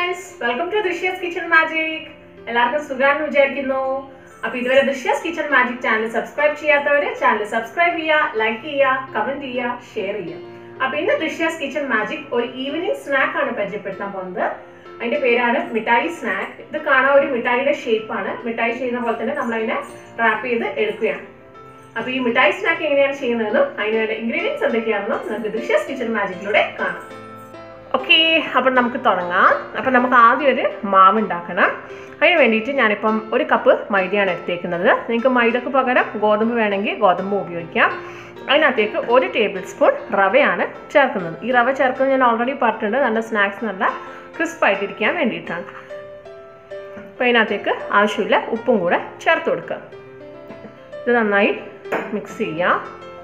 friends welcome to Drishya's kitchen magic എല്ലാവർക്കും സുഖാണെന്ന് വിചാരിക്കുന്നു അപ്പൊ ഇതുവരെ Drishya's kitchen magic channel subscribe ചെയ്യാത്തവര് ചാനൽ സബ്സ്ക്രൈബ് ചെയ്യുക ലൈക്ക് ചെയ്യുക കമന്റ് ചെയ്യുക ഷെയർ ചെയ്യുക അപ്പൊ ഇന്ന് ദൃശ്യസ് കിച്ചൺ മാജിക് ഒരു ഈവനിങ് സ്നാക്ക് ആണ് പരിചയപ്പെടുത്താൻ പോകുന്നത് അതിന്റെ പേരാണ് മിഠായി സ്നാക്ക് ഇത് കാണാൻ ഒരു മിഠായിയുടെ ഷേപ്പാണ് മിഠായി ചെയ്യുന്ന പോലെ തന്നെ നമ്മൾ അതിനെ റാപ്പ് ചെയ്ത് എടുക്കുകയാണ് അപ്പൊ ഈ മിഠായി സ്നാക്ക് എങ്ങനെയാണ് ചെയ്യുന്നതെന്നും അതിന് വേണ്ട ഇൻഗ്രീഡിയൻസ് എന്തൊക്കെയാണെന്നും നമുക്ക് ദൃശ്യസ് കിച്ചൺ മാജിക്കിലൂടെ കാണാം ഓക്കെ അപ്പം നമുക്ക് തുടങ്ങാം അപ്പം നമുക്ക് ആദ്യം ഒരു മാവ് ഉണ്ടാക്കണം അതിന് വേണ്ടിയിട്ട് ഞാനിപ്പം ഒരു കപ്പ് മൈദയാണ് എടുത്തേക്കുന്നത് നിങ്ങൾക്ക് മൈദക്ക് പകരം ഗോതമ്പ് വേണമെങ്കിൽ ഗോതമ്പ് ഉപയോഗിക്കാം അതിനകത്തേക്ക് ഒരു ടേബിൾ സ്പൂൺ റവയാണ് ചേർക്കുന്നത് ഈ റവ ചേർക്കുന്നത് ഞാൻ ഓൾറെഡി പറഞ്ഞിട്ടുണ്ട് നല്ല സ്നാക്സ് നല്ല ക്രിസ്പായിട്ടിരിക്കാൻ വേണ്ടിയിട്ടാണ് അപ്പോൾ അതിനകത്തേക്ക് ആവശ്യമില്ല ഉപ്പും കൂടെ ചേർത്ത് കൊടുക്കുക ഇത് നന്നായി മിക്സ് ചെയ്യാം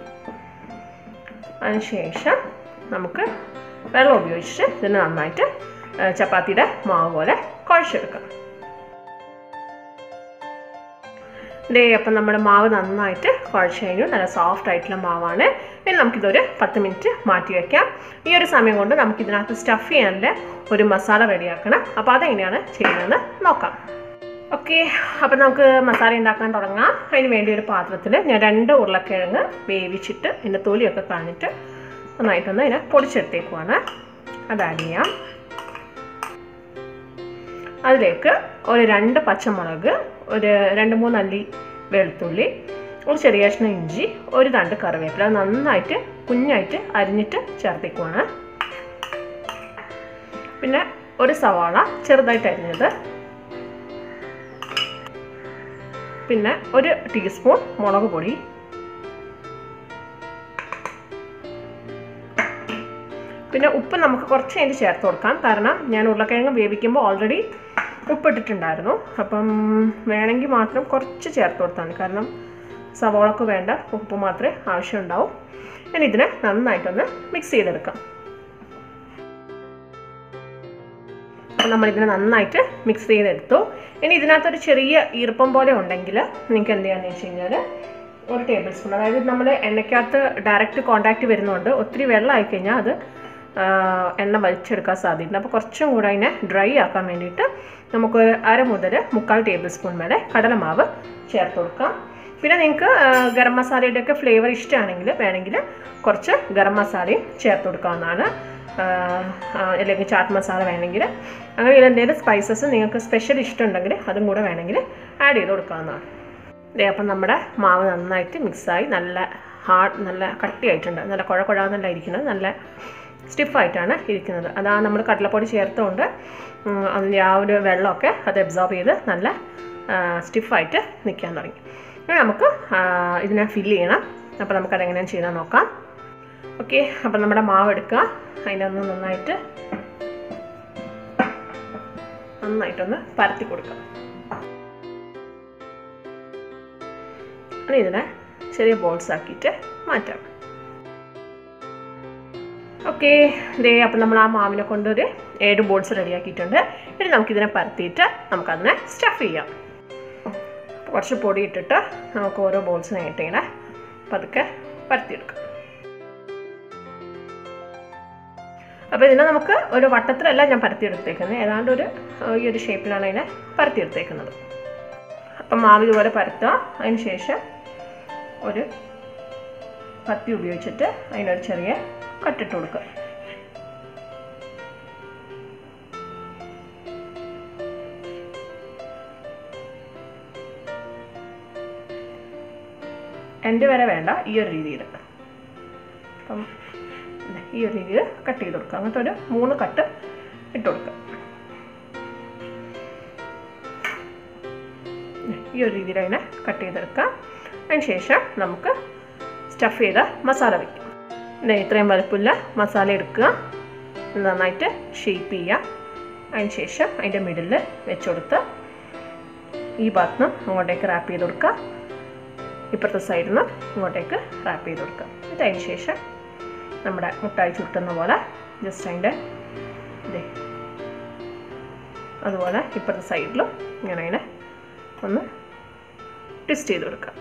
അതിനുശേഷം നമുക്ക് വെള്ളം ഉപയോഗിച്ച് ഇതിന് നന്നായിട്ട് ചപ്പാത്തിയുടെ മാവ് പോലെ കുഴച്ചെടുക്കാം ദേ അപ്പം നമ്മുടെ മാവ് നന്നായിട്ട് കുഴച്ച് കഴിഞ്ഞു നല്ല സോഫ്റ്റ് ആയിട്ടുള്ള മാവാണ് ഇനി നമുക്കിതൊരു പത്ത് മിനിറ്റ് മാറ്റി വയ്ക്കാം ഈ ഒരു സമയം കൊണ്ട് നമുക്ക് ഇതിനകത്ത് സ്റ്റഫ് ചെയ്യാനുള്ള ഒരു മസാല റെഡിയാക്കണം അപ്പോൾ അതെങ്ങനെയാണ് ചെയ്യുന്നതെന്ന് നോക്കാം ഓക്കെ അപ്പം നമുക്ക് മസാല ഉണ്ടാക്കാൻ തുടങ്ങാം അതിന് വേണ്ടി ഒരു പാത്രത്തിൽ ഞാൻ രണ്ട് ഉരുളക്കിഴങ്ങ് വേവിച്ചിട്ട് അതിൻ്റെ തൊലിയൊക്കെ കളഞ്ഞിട്ട് നന്നായിട്ടൊന്ന് അതിനെ പൊടിച്ചെടുത്തേക്കുവാണ് അത് ആഡ് ചെയ്യാം അതിലേക്ക് ഒരു രണ്ട് പച്ചമുളക് ഒരു രണ്ട് മൂന്ന് അല്ലി വെളുത്തുള്ളി ഒരു ചെറിയ കഷ്ണം ഇഞ്ചി ഒരു തണ്ട് കറിവേപ്പില അത് നന്നായിട്ട് കുഞ്ഞായിട്ട് അരിഞ്ഞിട്ട് ചേർത്തേക്കുവാണ് പിന്നെ ഒരു സവാള ചെറുതായിട്ട് അരിഞ്ഞത് പിന്നെ ഒരു ടീസ്പൂൺ മുളക് പൊടി പിന്നെ ഉപ്പ് നമുക്ക് കുറച്ച് അതിന് ചേർത്ത് കൊടുക്കാം കാരണം ഞാൻ ഉരുളക്കിഴങ്ങ് വേവിക്കുമ്പോൾ ഓൾറെഡി ഉപ്പിട്ടിട്ടുണ്ടായിരുന്നു അപ്പം വേണമെങ്കിൽ മാത്രം കുറച്ച് ചേർത്ത് കൊടുത്താൽ മതി കാരണം സവോളക്ക് വേണ്ട ഉപ്പ് മാത്രമേ ആവശ്യമുണ്ടാവും ഞാൻ ഇതിനെ നന്നായിട്ടൊന്ന് മിക്സ് ചെയ്തെടുക്കാം അപ്പം നമ്മളിതിനെ നന്നായിട്ട് മിക്സ് ചെയ്തെടുത്തു ഇനി ഇതിനകത്തൊരു ചെറിയ ഈർപ്പം പോലെ ഉണ്ടെങ്കിൽ നിങ്ങൾക്ക് എന്ത് ചെയ്യാന്ന് വെച്ച് കഴിഞ്ഞാൽ ഒരു ടേബിൾ സ്പൂൺ അതായത് നമ്മൾ എണ്ണയ്ക്കകത്ത് ഡയറക്റ്റ് കോണ്ടാക്റ്റ് വരുന്നതുകൊണ്ട് ഒത്തിരി വെള്ളം ആയിക്കഴിഞ്ഞാൽ അത് എണ്ണ വലിച്ചെടുക്കാൻ സാധ്യതയുണ്ട് അപ്പോൾ കുറച്ചും കൂടെ അതിനെ ഡ്രൈ ആക്കാൻ വേണ്ടിയിട്ട് നമുക്ക് അര മുതൽ മുക്കാൽ ടേബിൾ സ്പൂൺ വരെ കടലമാവ് ചേർത്ത് കൊടുക്കാം പിന്നെ നിങ്ങൾക്ക് ഗരം മസാലയുടെയൊക്കെ ഫ്ലേവർ ഇഷ്ടമാണെങ്കിൽ വേണമെങ്കിൽ കുറച്ച് ഗരം മസാലയും ചേർത്ത് കൊടുക്കാവുന്നതാണ് അല്ലെങ്കിൽ ചാറ്റ് മസാല വേണമെങ്കിൽ അങ്ങനെ എന്തെങ്കിലും സ്പൈസസ് നിങ്ങൾക്ക് സ്പെഷ്യൽ ഇഷ്ടമുണ്ടെങ്കിൽ അതും കൂടെ വേണമെങ്കിൽ ആഡ് ചെയ്ത് കൊടുക്കാവുന്നതാണ് ഇതേ അപ്പം നമ്മുടെ മാവ് നന്നായിട്ട് മിക്സായി നല്ല ഹാർഡ് നല്ല കട്ടിയായിട്ടുണ്ട് നല്ല കുഴ കുഴാന്നല്ല ഇരിക്കുന്നത് നല്ല സ്റ്റിഫായിട്ടാണ് ഇരിക്കുന്നത് അതാ നമ്മൾ കടലപ്പൊടി ചേർത്തുകൊണ്ട് അതിൻ്റെ ആ ഒരു വെള്ളമൊക്കെ അത് അബ്സോർബ് ചെയ്ത് നല്ല സ്റ്റിഫായിട്ട് നിൽക്കാൻ തുടങ്ങി ഇനി നമുക്ക് ഇതിനെ ഫില്ല് ചെയ്യണം അപ്പോൾ നമുക്കതെങ്ങനെയാണ് ചെയ്താൽ നോക്കാം ഓക്കെ അപ്പം നമ്മുടെ മാവ് എടുക്കുക അതിനൊന്ന് നന്നായിട്ട് നന്നായിട്ടൊന്ന് പരത്തി കൊടുക്കാം ഇനി ഇതിനെ ചെറിയ ബോൾസ് ആക്കിയിട്ട് മാറ്റാം ഓക്കെ ദേ അപ്പം നമ്മൾ ആ മാവിനെ കൊണ്ട് ഒരു ഏഴ് ബോൾസ് റെഡിയാക്കിയിട്ടുണ്ട് ഇനി നമുക്കിതിനെ പരത്തിയിട്ട് നമുക്കതിനെ സ്റ്റഫ് ചെയ്യാം കുറച്ച് പൊടി ഇട്ടിട്ട് നമുക്ക് ഓരോ ബോൾസിനായിട്ട് ഇങ്ങനെ പതുക്കെ പരത്തിയെടുക്കാം അപ്പോൾ ഇതിനെ നമുക്ക് ഒരു വട്ടത്തിലല്ല ഞാൻ പരത്തിയെടുത്തേക്കുന്നത് ഏതാണ്ട് ഒരു ഈ ഒരു ഷേപ്പിലാണ് അതിനെ പരത്തിയെടുത്തേക്കുന്നത് അപ്പം മാവ് ഇതുപോലെ പരത്തുക അതിന് ശേഷം ഒരു കത്തി ഉപയോഗിച്ചിട്ട് അതിനൊരു ചെറിയ കട്ടിട്ട് കൊടുക്കുക എൻ്റെ വരെ വേണ്ട ഈ ഒരു രീതിയിൽ അപ്പം ഈ ഒരു രീതിയിൽ കട്ട് ചെയ്ത് കൊടുക്കുക അങ്ങനത്തെ ഒരു മൂന്ന് കട്ട് ഇട്ട് കൊടുക്കുക ഈ ഒരു രീതിയിൽ അതിനെ കട്ട് ചെയ്തെടുക്കാം അതിന് ശേഷം നമുക്ക് സ്റ്റഫ് ചെയ്ത മസാല വയ്ക്കാം ഇത് ഇത്രയും വലുപ്പമില്ല മസാല എടുക്കുക നന്നായിട്ട് ഷേപ്പ് ചെയ്യുക അതിന് ശേഷം അതിൻ്റെ മിഡിൽ വെച്ച് കൊടുത്ത് ഈ ഭാഗത്ത് നിന്ന് അങ്ങോട്ടേക്ക് റാപ്പ് ചെയ്ത് കൊടുക്കുക ഇപ്പുറത്തെ സൈഡിൽ നിന്ന് ഇങ്ങോട്ടേക്ക് റാപ്പ് ചെയ്ത് കൊടുക്കുക എന്നിട്ട് അതിന് ശേഷം നമ്മുടെ മുട്ടായി ചുട്ടുന്ന പോലെ ജസ്റ്റ് അതിൻ്റെ ഇതേ അതുപോലെ ഇപ്പുറത്തെ സൈഡിലും ഇങ്ങനെ ഇങ്ങനെ ഒന്ന് ട്വിസ്റ്റ് ചെയ്ത് കൊടുക്കുക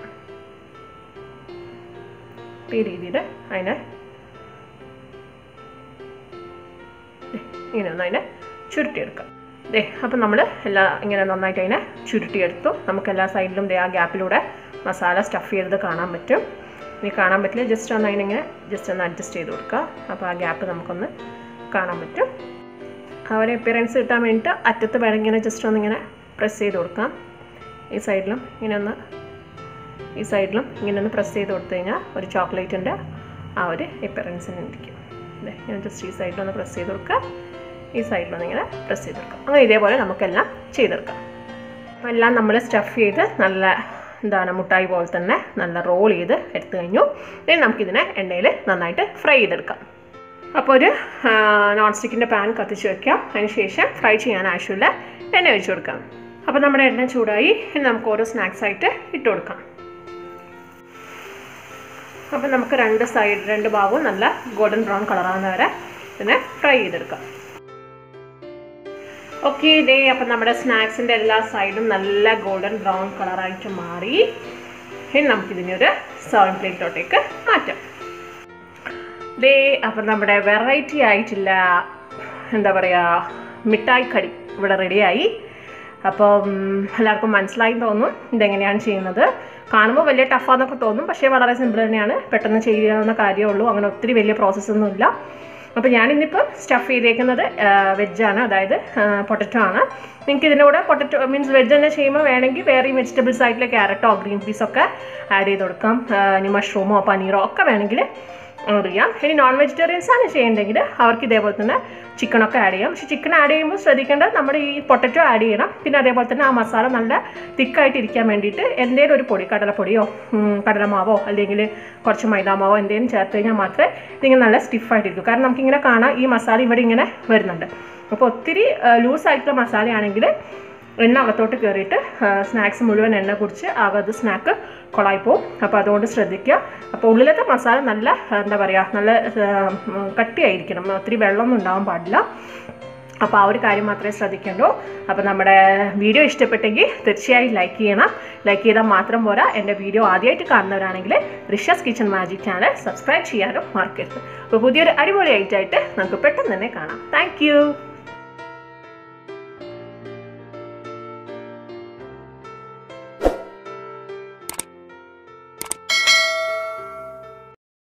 ഈ രീതിയിൽ അതിനെ ഇങ്ങനെ ഒന്ന് അതിനെ ചുരുട്ടിയെടുക്കാം ദേ അപ്പം നമ്മൾ എല്ലാ ഇങ്ങനെ നന്നായിട്ട് അതിനെ ചുരുട്ടിയെടുത്തു നമുക്ക് എല്ലാ സൈഡിലും ദേ ആ ഗ്യാപ്പിലൂടെ മസാല സ്റ്റഫ് ചെയ്തത് കാണാൻ പറ്റും ഇനി കാണാൻ പറ്റില്ല ജസ്റ്റ് ഒന്ന് അതിനിങ്ങനെ ജസ്റ്റ് ഒന്ന് അഡ്ജസ്റ്റ് ചെയ്ത് കൊടുക്കുക അപ്പോൾ ആ ഗ്യാപ്പ് നമുക്കൊന്ന് കാണാൻ പറ്റും ആ ഒരു അപ്പിയറൻസ് കിട്ടാൻ വേണ്ടിയിട്ട് അറ്റത്ത് വേണമെങ്കിൽ ഇങ്ങനെ ജസ്റ്റ് ഒന്നിങ്ങനെ പ്രസ് ചെയ്ത് കൊടുക്കാം ഈ സൈഡിലും ഇങ്ങനെ ഒന്ന് ഈ സൈഡിലും ഇങ്ങനെ ഒന്ന് പ്രസ് ചെയ്ത് കൊടുത്തു കഴിഞ്ഞാൽ ഒരു ചോക്ലേറ്റിൻ്റെ ആ ഒരു അപ്പിയറൻസിന് ഇരിക്കും അല്ലേ ഇങ്ങനെ ജസ്റ്റ് ഈ സൈഡിലൊന്ന് പ്രസ് ചെയ്ത് കൊടുക്കുക ഈ സൈഡിലൊന്ന് ഇങ്ങനെ പ്രസ് ചെയ്ത് കൊടുക്കുക അങ്ങനെ ഇതേപോലെ നമുക്കെല്ലാം ചെയ്തെടുക്കാം അപ്പോൾ എല്ലാം നമ്മൾ സ്റ്റഫ് ചെയ്ത് നല്ല എന്താണ് മുട്ടായി പോലെ തന്നെ നല്ല റോൾ ചെയ്ത് എടുത്തു കഴിഞ്ഞു ഇനി നമുക്കിതിനെ എണ്ണയിൽ നന്നായിട്ട് ഫ്രൈ ചെയ്തെടുക്കാം അപ്പോൾ ഒരു നോൺ സ്റ്റിക്കിൻ്റെ പാൻ കത്തിച്ച് വെക്കാം അതിന് ശേഷം ഫ്രൈ ചെയ്യാൻ ആവശ്യമില്ല എണ്ണ ഒഴിച്ചു കൊടുക്കാം അപ്പോൾ നമ്മുടെ എണ്ണ ചൂടായി ഇനി നമുക്ക് ഓരോ സ്നാക്സ് ആയിട്ട് ഇട്ട് കൊടുക്കാം അപ്പോൾ നമുക്ക് രണ്ട് സൈഡ് രണ്ട് ഭാഗവും നല്ല ഗോൾഡൻ ബ്രൗൺ കളറാകുന്ന വരെ ഇതിനെ ഫ്രൈ ചെയ്തെടുക്കാം ഓക്കെ ഇതേ അപ്പം നമ്മുടെ സ്നാക്സിൻ്റെ എല്ലാ സൈഡും നല്ല ഗോൾഡൻ ബ്രൗൺ കളറായിട്ട് മാറി ഇനി നമുക്കിതിനെ ഒരു സെർവിങ് പ്ലേറ്റിലോട്ടേക്ക് മാറ്റാം ദേ അപ്പം നമ്മുടെ വെറൈറ്റി ആയിട്ടില്ല എന്താ പറയുക മിഠായി കടി ഇവിടെ റെഡിയായി അപ്പം എല്ലാവർക്കും മനസ്സിലായി തോന്നും ഇതെങ്ങനെയാണ് ചെയ്യുന്നത് കാണുമ്പോൾ വലിയ ടഫാന്നൊക്കെ തോന്നും പക്ഷേ വളരെ സിമ്പിൾ തന്നെയാണ് പെട്ടെന്ന് ചെയ്യാവുന്ന കാര്യമുള്ളൂ അങ്ങനെ ഒത്തിരി വലിയ പ്രോസസ്സൊന്നുമില്ല അപ്പോൾ ഞാനിന്നിപ്പം സ്റ്റഫ് ചെയ്തേക്കുന്നത് വെജാണ് അതായത് പൊട്ടറ്റോ ആണ് നിങ്ങൾക്ക് ഇതിൻ്റെ കൂടെ പൊട്ടറ്റോ മീൻസ് വെജ് തന്നെ ചെയ്യുമ്പോൾ വേണമെങ്കിൽ വേറെയും വെജിറ്റബിൾസ് ആയിട്ടുള്ള ക്യാരറ്റോ ഗ്രീൻ പീസോ ഒക്കെ ആഡ് ചെയ്ത് കൊടുക്കാം ഇനി മഷ്റൂമോ പനീറോ ഒക്കെ വേണമെങ്കിൽ ഓർഡർ ചെയ്യാം ഇനി നോൺ വെജിറ്റേറിയൻസ് ആണ് ചെയ്യേണ്ടെങ്കിൽ അവർക്ക് ഇതേപോലെ തന്നെ ചിക്കനൊക്കെ ആഡ് ചെയ്യാം പക്ഷേ ചിക്കൻ ആഡ് ചെയ്യുമ്പോൾ ശ്രദ്ധിക്കേണ്ടത് നമ്മുടെ ഈ പൊട്ടറ്റോ ആഡ് ചെയ്യണം പിന്നെ അതേപോലെ തന്നെ ആ മസാല നല്ല തിക്കായിട്ട് ഇരിക്കാൻ വേണ്ടിയിട്ട് എന്തെങ്കിലും ഒരു പൊടി കടലപ്പൊടിയോ കടലമാവോ അല്ലെങ്കിൽ കുറച്ച് മൈദാമാവോ എന്തെങ്കിലും ചേർത്ത് കഴിഞ്ഞാൽ മാത്രമേ ഇതിങ്ങനെ നല്ല സ്റ്റിഫായിട്ടിരിക്കൂ കാരണം നമുക്കിങ്ങനെ കാണാം ഈ മസാല ഇവിടെ ഇങ്ങനെ വരുന്നുണ്ട് അപ്പോൾ ഒത്തിരി ലൂസ് ആയിട്ടുള്ള മസാലയാണെങ്കിൽ എണ്ണ അകത്തോട്ട് കയറിയിട്ട് സ്നാക്സ് മുഴുവൻ എണ്ണ കുടിച്ച് ആകത് സ്നാക്ക് കൊളായി പോവും അപ്പോൾ അതുകൊണ്ട് ശ്രദ്ധിക്കുക അപ്പോൾ ഉള്ളിലത്തെ മസാല നല്ല എന്താ പറയുക നല്ല കട്ടിയായിരിക്കണം ഒത്തിരി വെള്ളമൊന്നും ഉണ്ടാവാൻ പാടില്ല അപ്പോൾ ആ ഒരു കാര്യം മാത്രമേ ശ്രദ്ധിക്കേണ്ടൂ അപ്പോൾ നമ്മുടെ വീഡിയോ ഇഷ്ടപ്പെട്ടെങ്കിൽ തീർച്ചയായും ലൈക്ക് ചെയ്യണം ലൈക്ക് ചെയ്താൽ മാത്രം പോരാ എൻ്റെ വീഡിയോ ആദ്യമായിട്ട് കാണുന്നവരാണെങ്കിൽ Rishi's kitchen magic channel subscribe ചെയ്യാനും മറക്കരുത് അപ്പോൾ പുതിയൊരു അടിപൊളി ഐറ്റായിട്ട് നമുക്ക് പെട്ടെന്ന് തന്നെ കാണാം താങ്ക്